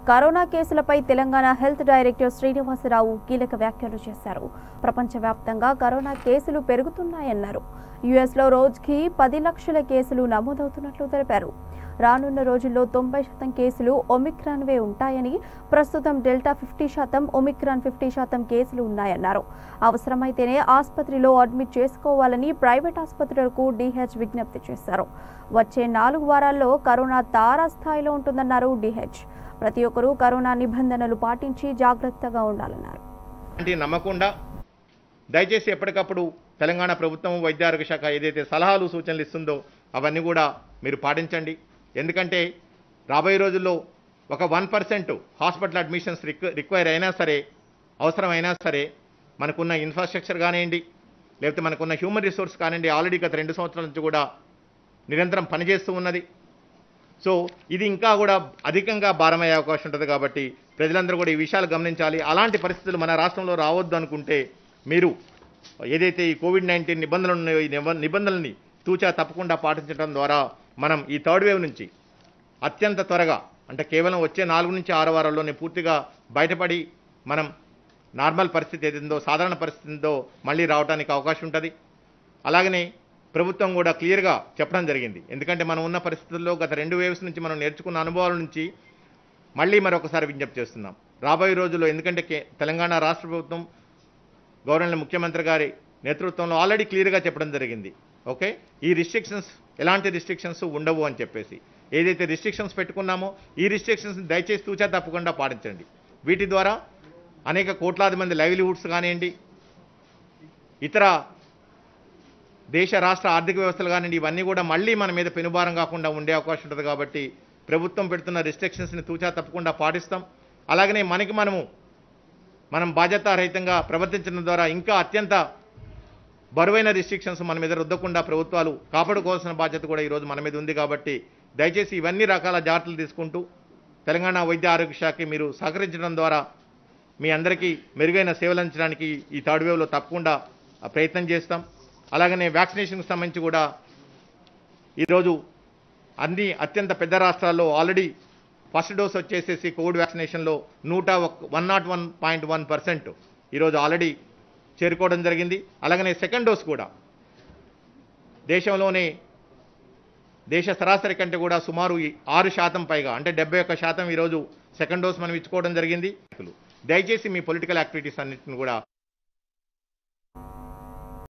corona కేసులపై Telangana health director Srinivasarao కీలక వ్యాఖ్యలు చేశారు ప్రపంచవ్యాప్తంగా కరోనా కేసులు పెరుగుతున్నాయన్నారు యుఎస్లో రోజుకి పది లక్షల కేసులు నమోదవుతున్నట్లు తెలిపారు రానున్న రోజుల్లో తొంభై శాతం కేసులు ఒమిక్రాన్వే ఉంటాయని ప్రస్తుతం డెల్టా ఫిఫ్టీ శాతం ఒమిక్రాన్ ఫిఫ్టీ శాతం కేసులు ఉన్నాయన్నారు అవసరమైతేనే ఆసుపత్రిలో అడ్మిట్ చేసుకోవాలని ప్రైవేట్ ఆసుపత్రులకు డిహెచ్ విజ్ఞప్తి చేశారు వచ్చే నాలుగు వారాల్లో కరోనా తారాస్థాయిలో ఉంటుందన్నారు డిహెచ్ ప్రతి ఒక్కరూ కరోనా నిబంధనలు పాటించి జాగ్రత్తగా ఉండాలన్నారు అంటే నమ్మకుండా దయచేసి ఎప్పటికప్పుడు తెలంగాణ ప్రభుత్వం వైద్య ఆరోగ్య శాఖ ఏదైతే సలహాలు సూచనలు ఇస్తుందో అవన్నీ కూడా మీరు పాటించండి ఎందుకంటే రాబోయే రోజుల్లో ఒక one percent hospital admissions require require అయినా సరే అవసరమైనా సరే మనకున్న ఇన్ఫ్రాస్ట్రక్చర్ కానివ్వండి లేకపోతే మనకున్న హ్యూమన్ రిసోర్స్ కానివ్వండి ఆల్రెడీ గత రెండు సంవత్సరాల నుంచి కూడా నిరంతరం పనిచేస్తూ ఉన్నది సో ఇది ఇంకా కూడా అధికంగా భారమయ్యే అవకాశం ఉంటుంది కాబట్టి ప్రజలందరూ కూడా ఈ విషయాలు గమనించాలి అలాంటి పరిస్థితులు మన రాష్ట్రంలో రావద్దు అనుకుంటే మీరు ఏదైతే ఈ కోవిడ్ నైన్టీన్ నిబంధనలు ఉన్నాయో ఈ నిబ- నిబంధనల్ని తూచా తప్పకుండా పాటించడం ద్వారా మనం ఈ థర్డ్ వేవ్ నుంచి అత్యంత త్వరగా అంటే కేవలం వచ్చే నాలుగు నుంచి ఆరు వారాల్లోనే పూర్తిగా బయటపడి మనం నార్మల్ పరిస్థితి ఏదిందో సాధారణ పరిస్థితి ఉందో మళ్ళీ రావడానికి అవకాశం ఉంటుంది అలాగనే ప్రభుత్వం కూడా క్లియర్గా చెప్పడం జరిగింది ఎందుకంటే మనం ఉన్న పరిస్థితుల్లో గత రెండు వేవ్స్ నుంచి మనం నేర్చుకున్న అనుభవాల నుంచి మళ్ళీ మరొకసారి విజ్ఞప్తి చేస్తున్నాం రాబోయే రోజుల్లో ఎందుకంటే కే- తెలంగాణ రాష్ట్ర ప్రభుత్వం గవర్నర్ ముఖ్యమంత్రి గారి నేతృత్వంలో ఆల్రెడీ క్లియర్గా చెప్పడం జరిగింది ఓకే ఈ రిస్ట్రిక్షన్స్ ఎలాంటి రిస్ట్రిక్షన్స్ ఉండవు అని చెప్పేసి ఏదైతే రిస్ట్రిక్షన్స్ పెట్టుకున్నామో ఈ రిస్ట్రిక్షన్స్ దయచేసి తూచా తప్పకుండా పాటించండి వీటి ద్వారా అనేక కోట్లాది మంది లైవ్లీహుడ్స్ కానివ్వండి ఇతర దేశ రాష్ట్ర ఆర్థిక వ్యవస్థలు కానివ్వండి ఇవన్నీ కూడా మళ్ళీ మన మీద పెనుభారం కాకుండా ఉండే అవకాశం ఉంటుంది కాబట్టి ప్రభుత్వం పెడుతున్న రిస్ట్రిక్షన్స్ని తూచా తప్పకుండా పాటిస్తాం అలాగనే మనకి మనము మనం బాధ్యతారహితంగా ప్రవర్తించడం ద్వారా ఇంకా అత్యంత బరువైన రిస్ట్రిక్షన్స్ మన మీద రుద్దకుండా ప్రభుత్వాలు కాపాడుకోవాల్సిన బాధ్యత కూడా ఈరోజు మన మీద ఉంది కాబట్టి దయచేసి ఇవన్నీ రకాల జాగ్రత్తలు తీసుకుంటూ తెలంగాణ వైద్య ఆరోగ్య శాఖకి మీరు సహకరించడం ద్వారా మీ అందరికీ మెరుగైన సేవలు అందించడానికి ఈ థర్డ్ వేవ్లో తప్పకుండా ఆ, ప్రయత్నం చేస్తాం అలాగనే వ్యాక్సినేషన్కి సంబంధించి కూడా ఈరోజు అన్ని అత్యంత పెద్ద రాష్ట్రాల్లో ఆల్రెడీ ఫస్ట్ డోస్ వచ్చేసేసి కోవిడ్ వ్యాక్సినేషన్లో నూట one not one point one percent ఈరోజు ఆల్రెడీ చేరుకోవడం జరిగింది అలాగనే సెకండ్ డోస్ కూడా దేశంలోనే దేశ సరాసరి కంటే కూడా సుమారు ఈ ఆరు శాతం పైగా అంటే డెబ్బై ఒక్క శాతం ఈరోజు సెకండ్ డోస్ మనం ఇచ్చుకోవడం జరిగింది దయచేసి మీ పొలిటికల్ యాక్టివిటీస్ అన్నింటిని కూడా